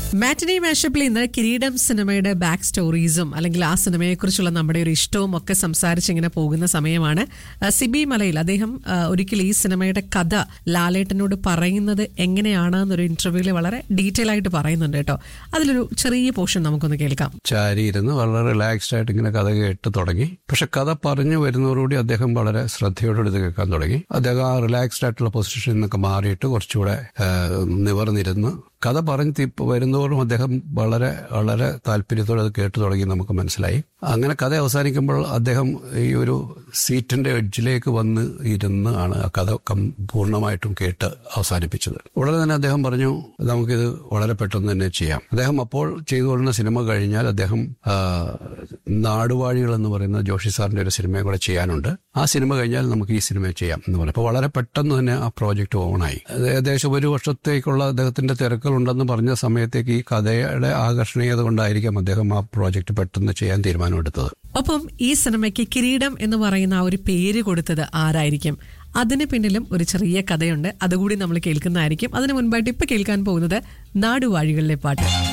മാറ്റിനി മാഷപ്പിൽ ഇന്ന് കിരീടം സിനിമയുടെ ബാക്ക് സ്റ്റോറീസും അല്ലെങ്കിൽ ആ സിനിമയെക്കുറിച്ചുള്ള നമ്മുടെ ഒരു ഇഷ്ടവും ഒക്കെ സംസാരിച്ചിങ്ങനെ പോകുന്ന സമയമാണ് ആ, സിബി മലയിൽ അദ്ദേഹം ആ, ഒരിക്കൽ ഈ സിനിമയുടെ കഥ ലാലേട്ടനോട് പറയുന്നത് എങ്ങനെയാണ് എന്നൊരു ഇന്റർവ്യൂവിൽ വളരെ ഡീറ്റെയിൽ ആയിട്ട് പറയുന്നുണ്ട് കേട്ടോ അതിലൊരു ചെറിയ പോർഷൻ നമുക്കൊന്ന് കേൾക്കാം ചാരി ഇരുന്ന് വളരെ റിലാക്സ്ഡ് ആയിട്ട് ഇങ്ങനെ കഥ കേട്ട് തുടങ്ങി പക്ഷെ കഥ പറഞ്ഞു വരുന്നതോടുകൂടി അദ്ദേഹം വളരെ ശ്രദ്ധയോടെ ഇത് കേൾക്കാൻ തുടങ്ങി അദ്ദേഹം ആ റിലാക്സ്ഡ് ആയിട്ടുള്ള പൊസിഷനിൽ നിന്നൊക്കെ മാറിയിട്ട് കുറച്ചുകൂടെ ആ, നിവർന്നിരുന്ന് കഥ പറഞ്ഞ് തി- വരുന്നതോറും അദ്ദേഹം വളരെ വളരെ താല്പര്യത്തോടെ അത് കേട്ടു തുടങ്ങി നമുക്ക് മനസ്സിലായി അങ്ങനെ കഥ അവസാനിക്കുമ്പോൾ അദ്ദേഹം ഈ ഒരു സീറ്റിന്റെ എഡ്ജിലേക്ക് വന്ന് ഇരുന്ന് ആണ് ആ കഥ കം- പൂർണ്ണമായിട്ടും കേട്ട് അവസാനിപ്പിച്ചത് ഉടനെ തന്നെ അദ്ദേഹം പറഞ്ഞു നമുക്കിത് വളരെ പെട്ടെന്ന് തന്നെ ചെയ്യാം അദ്ദേഹം അപ്പോൾ ചെയ്തുകൊള്ളുന്ന സിനിമ കഴിഞ്ഞാൽ അദ്ദേഹം ആ, നാടുവാഴികൾ എന്ന് പറയുന്ന ജോഷി സാറിന്റെ ഒരു സിനിമയും കൂടെ ചെയ്യാനുണ്ട് ആ സിനിമ കഴിഞ്ഞാൽ നമുക്ക് ഈ സിനിമ ചെയ്യാം എന്ന് പറഞ്ഞു അപ്പോൾ വളരെ പെട്ടെന്ന് തന്നെ ആ പ്രോജക്റ്റ് ഓണായി അത് ഏകദേശം ഒരു വർഷത്തേക്കുള്ള അദ്ദേഹത്തിന്റെ തിരക്കുകളുണ്ടെന്ന് പറഞ്ഞ സമയത്തേക്ക് ഈ കഥയുടെ ആകർഷണീയത കൊണ്ടായിരിക്കാം അദ്ദേഹം ആ പ്രോജക്റ്റ് പെട്ടെന്ന് ചെയ്യാൻ തീരുമാനമെടുത്തത് ഒപ്പം ഈ സിനിമയ്ക്ക് കിരീടം എന്ന് പറയുന്ന ആ ഒരു പേര് കൊടുത്തത് ആരായിരിക്കും അതിന് പിന്നിലും ഒരു ചെറിയ കഥയുണ്ട് അതുകൂടി നമ്മൾ കേൾക്കുന്നതായിരിക്കും അതിനു മുൻപായിട്ട് ഇപ്പൊ കേൾക്കാൻ പോകുന്നത് നാടുവാഴികളിലെ പാട്ട്